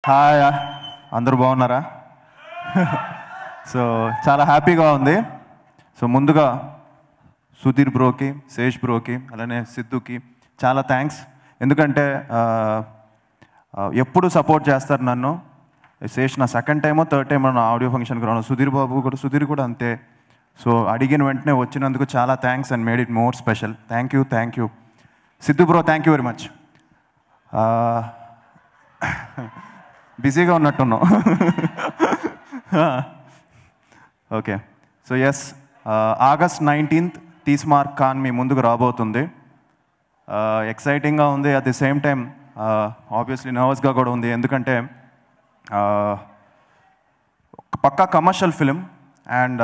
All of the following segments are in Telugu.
హాయ్ అందరూ బాగున్నారా సో చాలా హ్యాపీగా ఉంది సో ముందుగా సుధీర్ బ్రోకి శేష్ బ్రోకి అలానే సిద్ధుకి చాలా థ్యాంక్స్ ఎందుకంటే ఆ, ఆ, ఎప్పుడు సపోర్ట్ చేస్తారు నన్ను శేష్ నా సెకండ్ టైమో థర్డ్ టైమో నా ఆడియో ఫంక్షన్కి రాను సుధీర్ బాబు కూడా సుధీర్ కూడా అంతే సో అడిగిన వెంటనే వచ్చినందుకు చాలా thanks and made it more special thank you thank you Siddhu bro thank you very much బిజీగా ఉన్నట్టున్నాం okay so yes August nineteenth Teesmaar Khan మీ ముందుకు రాబోతుంది ఎక్సైటింగ్గా ఉంది at the same time obviously నర్వస్గా కూడా ఉంది ఎందుకంటే uh, పక్కా కమర్షియల్ ఫిలిం అండ్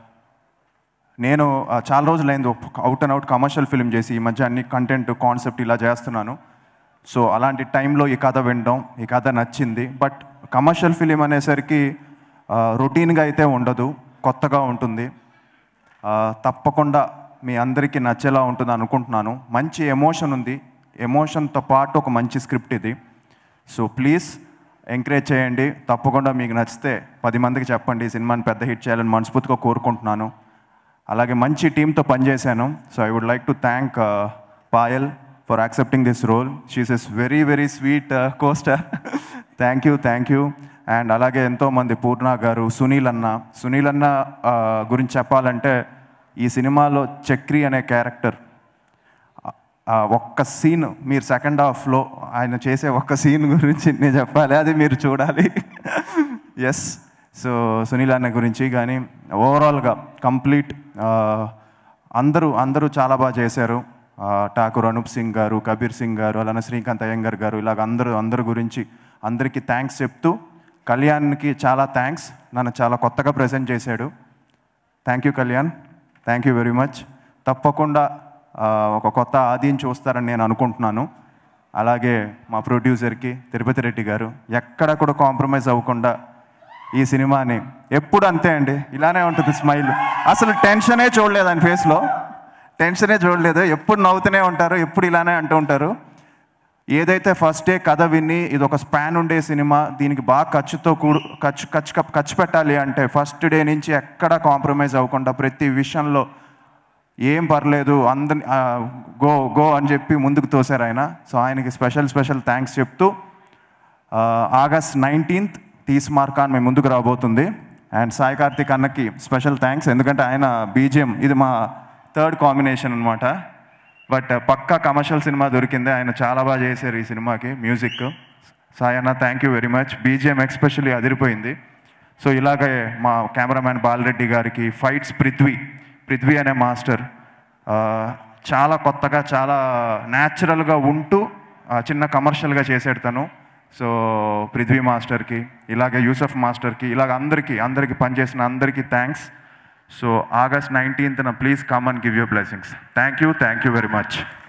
నేను uh, చాలా రోజులైంది out and out commercial film చేసి ఈ మధ్య అన్ని కంటెంట్ కాన్సెప్ట్ ఇలా చేస్తున్నాను సో అలాంటి టైంలో ఈ కథ వినడం ఈ కథ నచ్చింది బట్ కమర్షియల్ ఫిలిం అనేసరికి రొటీన్గా అయితే ఉండదు కొత్తగా ఉంటుంది ఆ, తప్పకుండా మీ అందరికీ నచ్చేలా ఉంటుంది అనుకుంటున్నాను మంచి ఎమోషన్ ఉంది ఎమోషన్తో పాటు ఒక మంచి స్క్రిప్ట్ ఇది సో ప్లీజ్ ఎంకరేజ్ చేయండి తప్పకుండా మీకు నచ్చితే పది మందికి చెప్పండి ఈ సినిమాని పెద్ద హిట్ చేయాలని మనస్ఫూర్తిగా కోరుకుంటున్నాను అలాగే మంచి టీంతో పనిచేశాను so I would like to thank Payal for accepting this role she's is very very sweet co-star thank you thank you and అలాగే ఎంతోమంది పూర్ణ గారు సునీల్ అన్న సునీల్ అన్న ఆ, గురించి చెప్పాలంటే ఈ సినిమాలో చక్రి అనే క్యారెక్టర్ ఆ ఒక్క సీన్ మీరు సెకండ్ హాఫ్లో ఆయన చేసే ఒక్క సీన్ గురించి నేను చెప్పాలి అది మీరు చూడాలి ఎస్ సో సునీల్ అన్న గురించి కానీ ఓవరాల్గా కంప్లీట్ అందరూ అందరూ చాలా బాగా చేశారు ఆ, ఠాకూర్ అనూప్ సింగ్ గారు కబీర్ సింగ్ గారు అలానే శ్రీకాంత్ అయ్యంగర్ గారు ఇలాగ అందరూ అందరి గురించి అందరికీ థ్యాంక్స్ చెప్తూ కళ్యాణ్కి చాలా థ్యాంక్స్ నన్ను చాలా కొత్తగా ప్రజెంట్ చేశాడు thank you Kalyan thank you very much తప్పకుండా ఆ, ఒక కొత్త ఆదిని చూస్తారని నేను అనుకుంటున్నాను అలాగే మా ప్రొడ్యూసర్కి తిరుపతి రెడ్డి గారు ఎక్కడ కూడా కాంప్రమైజ్ అవ్వకుండా ఈ సినిమాని ఎప్పుడు అంతే అండి ఇలానే ఉంటుంది స్మైల్ అసలు టెన్షనే చూడలేదు ఆయన ఫేస్లో టెన్షనే చూడలేదు ఎప్పుడు నవ్వుతూనే ఉంటారు ఎప్పుడు ఇలానే అంటూ ఉంటారు ఏదైతే ఫస్ట్ డే కథ విని ఇది ఒక స్పాన్ ఉండే సినిమా దీనికి బాగా ఖర్చుతో కూడు ఖర్చు ఖర్చు ఖర్చు పెట్టాలి అంటే ఫస్ట్ డే నుంచి ఎక్కడ కాంప్రమైజ్ అవ్వకుండా ప్రతి విషయంలో ఏం పర్లేదు అందరి గో గో అని చెప్పి ముందుకు తోశారు ఆయన సో ఆయనకి స్పెషల్ స్పెషల్ థ్యాంక్స్ చెప్తూ ఆ, ఆగస్ట్ నైన్టీన్త్ తీస్ మార్కాన్ మేము ముందుకు రాబోతుంది అండ్ సాయి కార్తిక్ అన్నకి స్పెషల్ థ్యాంక్స్ ఎందుకంటే ఆయన బీజిఎం ఇది మా థర్డ్ కాంబినేషన్ అనమాట బట్ పక్కా కమర్షియల్ సినిమా దొరికింది ఆయన చాలా బాగా చేశారు ఈ సినిమాకి మ్యూజిక్ సాయి అన్న thank you very much BGM especially అదిరిపోయింది సో ఇలాగే మా కెమెరామ్యాన్ బాలరెడ్డి గారికి ఫైట్స్ పృథ్వీ పృథ్వీ అనే మాస్టర్ ఆ, చాలా కొత్తగా చాలా న్యాచురల్గా ఉంటూ ఆ, చిన్న కమర్షియల్గా చేసాడు తను సో పృథ్వీ మాస్టర్కి ఇలాగే యూసఫ్ మాస్టర్కి ఇలాగ అందరికీ అందరికీ పనిచేసిన అందరికీ థ్యాంక్స్ సో ఆగస్ట్ నైన్టీన్త్న please come and give you blessings thank you thank you very much